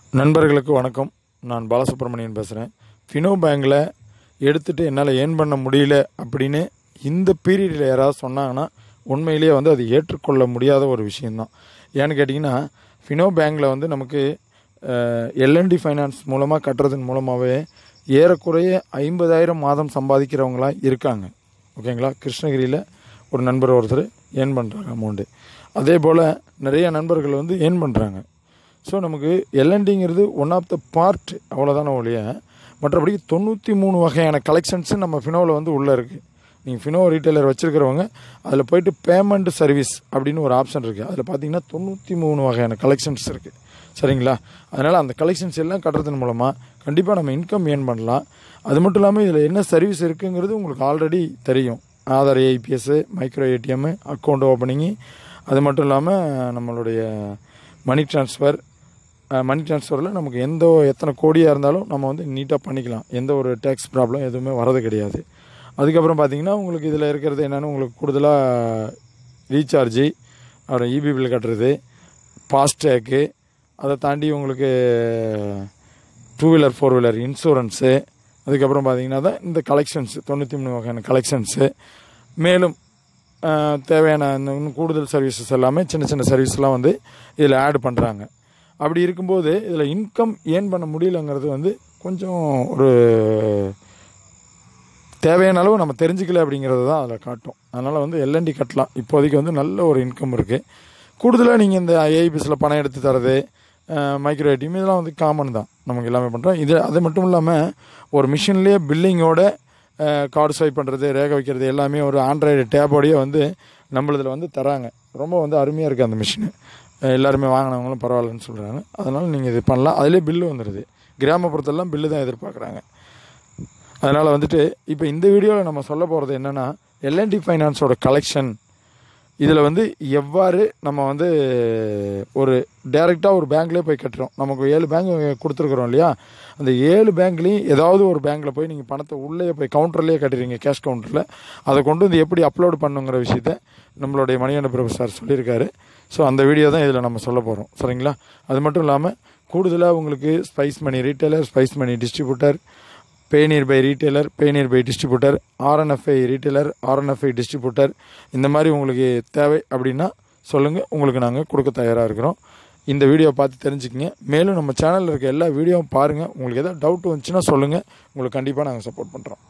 நண்பர்களுக்கு வணக்கம் நான் பாலசுப்ரமணியன் பேசுகிறேன் ஃபினோ பேங்கில் எடுத்துகிட்டு என்னால் ஏர்ன் பண்ண முடியல அப்படின்னு இந்த பீரியடில் யாராவது சொன்னாங்கன்னா உண்மையிலேயே வந்து அது ஏற்றுக்கொள்ள முடியாத ஒரு விஷயந்தான் ஏன்னு கேட்டிங்கன்னா ஃபினோ பேங்கில் வந்து நமக்கு எல்என்டி ஃபைனான்ஸ் மூலமாக கட்டுறதன் மூலமாகவே ஏறக்குறைய ஐம்பதாயிரம் மாதம் சம்பாதிக்கிறவங்களாம் இருக்காங்க ஓகேங்களா கிருஷ்ணகிரியில் ஒரு நண்பர் ஒருத்தர் ஏர்ன் பண்ணுறாங்க அமௌண்ட்டு அதே போல் நிறைய நண்பர்கள் வந்து ஏர்ன் பண்ணுறாங்க ஸோ நமக்கு எல்என்டிங்கிறது ஒன் ஆஃப் த பார்ட் அவ்வளோதான ஒழிய மற்றபடி தொண்ணூற்றி மூணு வகையான கலெக்ஷன்ஸு நம்ம ஃபினோவில் வந்து உள்ளே இருக்குது நீங்கள் ஃபினோ ரீட்டைலர் வச்சுருக்கிறவங்க அதில் போயிட்டு பேமெண்ட் சர்வீஸ் அப்படின்னு ஒரு ஆப்ஷன் இருக்குது அதில் பார்த்தீங்கன்னா தொண்ணூற்றி மூணு வகையான கலெக்ஷன்ஸ் இருக்குது சரிங்களா அதனால் அந்த கலெக்ஷன்ஸ் எல்லாம் கட்டுறதன் மூலமாக கண்டிப்பாக நம்ம இன்கம் ஏர்ன் பண்ணலாம் அது மட்டும் இல்லாமல் இதில் என்ன சர்வீஸ் இருக்குங்கிறது உங்களுக்கு ஆல்ரெடி தெரியும் Aadhaar AEPS micro ATM account opening அது மட்டும் இல்லாமல் நம்மளுடைய மணி ட்ரான்ஸ்ஃபர் மணி ட்ரான்ஸ்ஃபரில் நமக்கு எந்த எத்தனை கோடியாக இருந்தாலும் நம்ம வந்து நீட்டாக பண்ணிக்கலாம் எந்த ஒரு டேக்ஸ் ப்ராப்ளம் எதுவுமே வரது கிடையாது அதுக்கப்புறம் பார்த்தீங்கன்னா உங்களுக்கு இதில் இருக்கிறது என்னென்னு உங்களுக்கு கூடுதலாக ரீசார்ஜு அப்புறம் இபி பில் கட்டுறது ஃபாஸ்டேக்கு அதை தாண்டி உங்களுக்கு two wheeler four wheeler insurance அதுக்கப்புறம் பார்த்தீங்கன்னா தான் இந்த கலெக்ஷன்ஸ் தொண்ணூற்றி மூணு வகையான கலெக்ஷன்ஸு மேலும் ஆஹ், தேவையான இந்த இன்னும் கூடுதல் சர்வீசஸ் எல்லாமே சின்ன சின்ன சர்வீஸ்லாம் வந்து இதில் ஆட் பண்ணுறாங்க அப்படி இருக்கும்போது இதில் இன்கம் ஏர்ன் பண்ண முடியலங்கிறது வந்து கொஞ்சம் ஒரு தேவையான அளவு நம்ம தெரிஞ்சுக்கல அப்படிங்கிறது தான் அதில் காட்டும் அதனால் வந்து எல்என்டி கட்டலாம் இப்போதைக்கு வந்து நல்ல ஒரு இன்கம் இருக்குது கூடுதலாக நீங்கள் இந்த ஐஐபிஎஸில் பணம் எடுத்து தரது மைக்ரோ ஏடிஎம் இதெல்லாம் வந்து காமன் தான் நமக்கு எல்லாமே பண்ணுறோம் இது அது மட்டும் இல்லாமல் ஒரு மிஷின்லேயே பில்லிங்கோட கார்டு ஸ்வைப் பண்ணுறது ரேக வைக்கிறது எல்லாமே ஒரு ஆண்ட்ராய்டு டேபோடையே வந்து நம்மளதில் வந்து தராங்க ரொம்ப வந்து அருமையாக இருக்குது அந்த மிஷினு எல்லாருமே வாங்கினவங்களும் பரவாயில்லன்னு சொல்கிறாங்க அதனால் நீங்கள் இது பண்ணலாம் அதிலே பில்லு வந்துடுது கிராமப்புறத்தெல்லாம் பில்லு தான் எதிர்பார்க்குறாங்க அதனால் வந்துட்டு இப்போ இந்த வீடியோவில் நம்ம சொல்ல போகிறது என்னென்னா எல்என்டி ஃபைனான்ஸோட கலெக்ஷன் இதில் வந்து எவ்வாறு நம்ம வந்து ஒரு டைரெக்டாக ஒரு பேங்க்லேயே போய் கட்டுறோம் நமக்கு ஏழு பேங்க் கொடுத்துருக்குறோம் இல்லையா அந்த ஏழு பேங்க்லேயும் ஏதாவது ஒரு பேங்க்கில் போய் நீங்கள் பணத்தை உள்ளே போய் கவுண்டர்லேயே கட்டுறீங்க கேஷ் கவுண்டரில் அதை கொண்டு வந்து எப்படி அப்லோட் பண்ணுங்கிற விஷயத்த நம்மளுடைய மணிகண்ட பிரபு சார் சொல்லியிருக்காரு ஸோ அந்த வீடியோ தான் இதில் நம்ம சொல்ல போகிறோம் சரிங்களா அது மட்டும் இல்லாமல் கூடுதலாக உங்களுக்கு Spice Money retailer Spice Money distributor PayNearby retailer PayNearby distributor RNFI retailer RNFI distributor இந்த மாதிரி உங்களுக்கு தேவை அப்படின்னா சொல்லுங்கள் உங்களுக்கு நாங்கள் கொடுக்க தயாராக இருக்கிறோம் இந்த வீடியோ பார்த்து தெரிஞ்சுக்கங்க மேலும் நம்ம சேனலில் இருக்க எல்லா வீடியோவும் பாருங்கள் உங்களுக்கு எதாவது டவுட் வந்துச்சுன்னா சொல்லுங்கள் உங்களுக்கு கண்டிப்பாக நாங்கள் சப்போர்ட் பண்ணுறோம்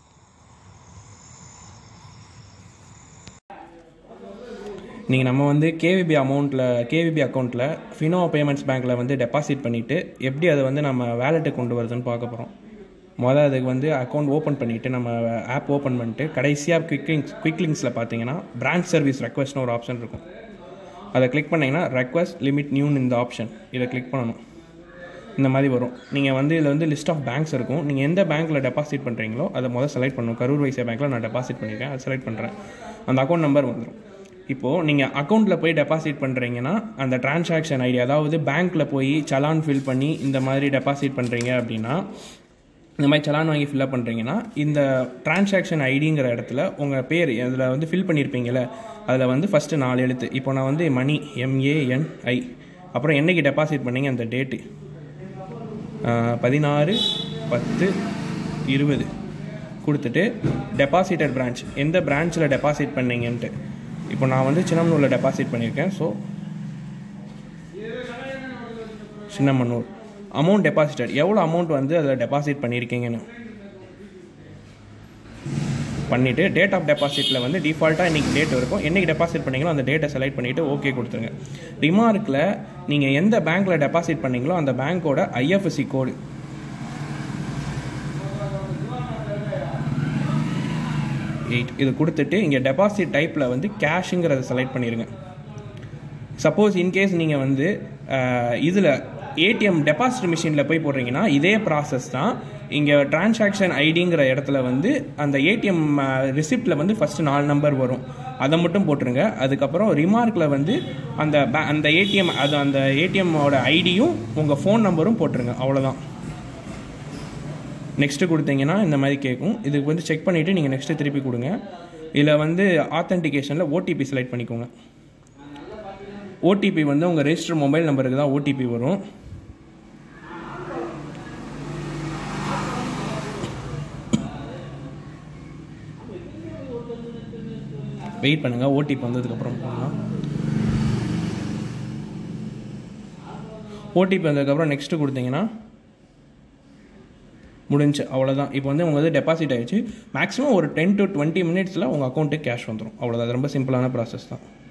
நீங்கள் நம்ம வந்து கேவிபி அமௌண்ட்டில் கேவிபி அக்கௌண்ட்டில் ஃபினோ பேமெண்ட்ஸ் பேங்க்கில் வந்து டெபாசிட் பண்ணிவிட்டு எப்படி அதை வந்து நம்ம வேலெட்டுக்கு கொண்டு வருதுன்னு பார்க்க போகிறோம் மொதல் அதுக்கு வந்து அக்கௌண்ட் ஓப்பன் பண்ணிவிட்டு நம்ம ஆப் ஓப்பன் பண்ணிட்டு கடைசியாக குவிக் லிங்க்ஸ் குவிக் லிங்க்ஸில் பார்த்தீங்கன்னா பிரான்ச் சர்வீஸ் ரெக்வஸ்ட்னு ஒரு ஆப்ஷன் இருக்கும் அதை கிளிக் பண்ணிங்கன்னா ரெக்வஸ்ட் லிமிட் நியூன்னு இந்த ஆப்ஷன் இதை கிளிக் பண்ணணும் இந்த மாதிரி வரும் நீங்கள் வந்து இதில் வந்து லிஸ்ட் ஆஃப் பேங்க்ஸ் இருக்கும் நீங்கள் எந்த பேங்க்கில் டெபாசிட் பண்ணுறீங்களோ அதை முதல் செலக்ட் பண்ணணும் கரூர் வைசியா பேங்க்கில் நான் டெபாசிட் பண்ணியிருக்கேன் அதை செலக்ட் பண்ணுறேன் அந்த அக்கௌண்ட் நம்பர் வந்துடும் இப்போது நீங்கள் அக்கௌண்ட்டில் போய் டெபாசிட் பண்ணுறீங்கன்னா அந்த டிரான்சாக்ஷன் ஐடி அதாவது பேங்க்கில் போய் சலான் ஃபில் பண்ணி இந்த மாதிரி டெபாசிட் பண்ணுறீங்க அப்படின்னா இந்த மாதிரி சலான் வாங்கி ஃபில்அப் பண்ணுறீங்கன்னா இந்த டிரான்சாக்ஷன் ஐடிங்கிற இடத்துல உங்கள் பேர் அதில் வந்து ஃபில் பண்ணியிருப்பீங்கள்ல அதில் வந்து ஃபஸ்ட்டு நாலு எழுத்து இப்போ நான் வந்து மணி எம்ஏஎன்ஐ அப்புறம் என்னைக்கு டெபாசிட் பண்ணீங்க அந்த டேட்டு பதினாறு பத்து இருபது கொடுத்துட்டு டெபாசிட்டட் பிரான்ச் எந்த பிரான்ச்சில் டெபாசிட் பண்ணீங்கன்ட்டு இப்போ நான் வந்து சின்னமனூரில் டெபாசிட் பண்ணியிருக்கேன் ஸோ சின்னமனூர் அமௌண்ட் டெபாசிட்டட் எவ்வளோ அமௌண்ட் வந்து அதில் டெபாசிட் பண்ணியிருக்கீங்கன்னு பண்ணிவிட்டு டேட் ஆஃப் டெபாசிட்டில் வந்து டிஃபால்ட்டாக இன்றைக்கி டேட் இருக்கும் என்றைக்கு டெபாசிட் பண்ணீங்களோ அந்த டேட்டை செலக்ட் பண்ணிவிட்டு ஓகே கொடுத்துருங்க ரிமார்க்கில் நீங்கள் எந்த பேங்க்கில் டெபாசிட் பண்ணீங்களோ அந்த பேங்க்கோட ஐஎஃப்எஸ்சி கோடு எயிட் இது கொடுத்துட்டு இங்கே டெபாசிட் டைப்பில் வந்து கேஷுங்கிறத செலக்ட் பண்ணிடுங்க சப்போஸ் இன்கேஸ் நீங்கள் வந்து இதில் ஏடிஎம் டெபாசிட் மிஷினில் போய் போடுறீங்கன்னா இதே ப்ராசஸ் தான் இங்கே டிரான்சாக்ஷன் ஐடிங்கிற இடத்துல வந்து அந்த ஏடிஎம் ரிசிப்டில் வந்து ஃபஸ்ட்டு நாலு நம்பர் வரும் அதை மட்டும் போட்டுருங்க அதுக்கப்புறம் ரிமார்க்கில் வந்து அந்த பே அந்த ஏடிஎம் அது அந்த ஏடிஎம்மோட ஐடியும் உங்கள் ஃபோன் நம்பரும் போட்டுருங்க அவ்வளோதான் நெக்ஸ்ட்டு கொடுத்தீங்கன்னா இந்த மாதிரி கேட்கும் இதுக்கு வந்து செக் பண்ணிவிட்டு நீங்கள் நெக்ஸ்ட்டு திருப்பி கொடுங்க இதில் வந்து ஆத்தென்டிகேஷனில் ஓடிபி செலக்ட் பண்ணிக்கோங்க ஓடிபி வந்து உங்கள் ரெஜிஸ்டர் மொபைல் நம்பருக்கு தான் ஓடிபி வரும் வெயிட் பண்ணுங்கள் ஓடிபி வந்ததுக்கப்புறம் போகலாம் ஓடிபி வந்ததுக்கப்புறம் நெக்ஸ்ட்டு கொடுத்தீங்கன்னா முடிஞ்சு அவ்வளோதான் இப்போ வந்து உங்கள் வந்து டெபாசிட் ஆயிடுச்சு மேக்ஸிமம் ஒரு டென் டு டுவெண்ட்டி மினிட்ஸில் உங்கள் அக்கௌண்ட்டுக்கு கேஷ் வந்துடும் அவ்வளோதான் அது ரொம்ப சிம்பிளான ப்ராசஸ் தான்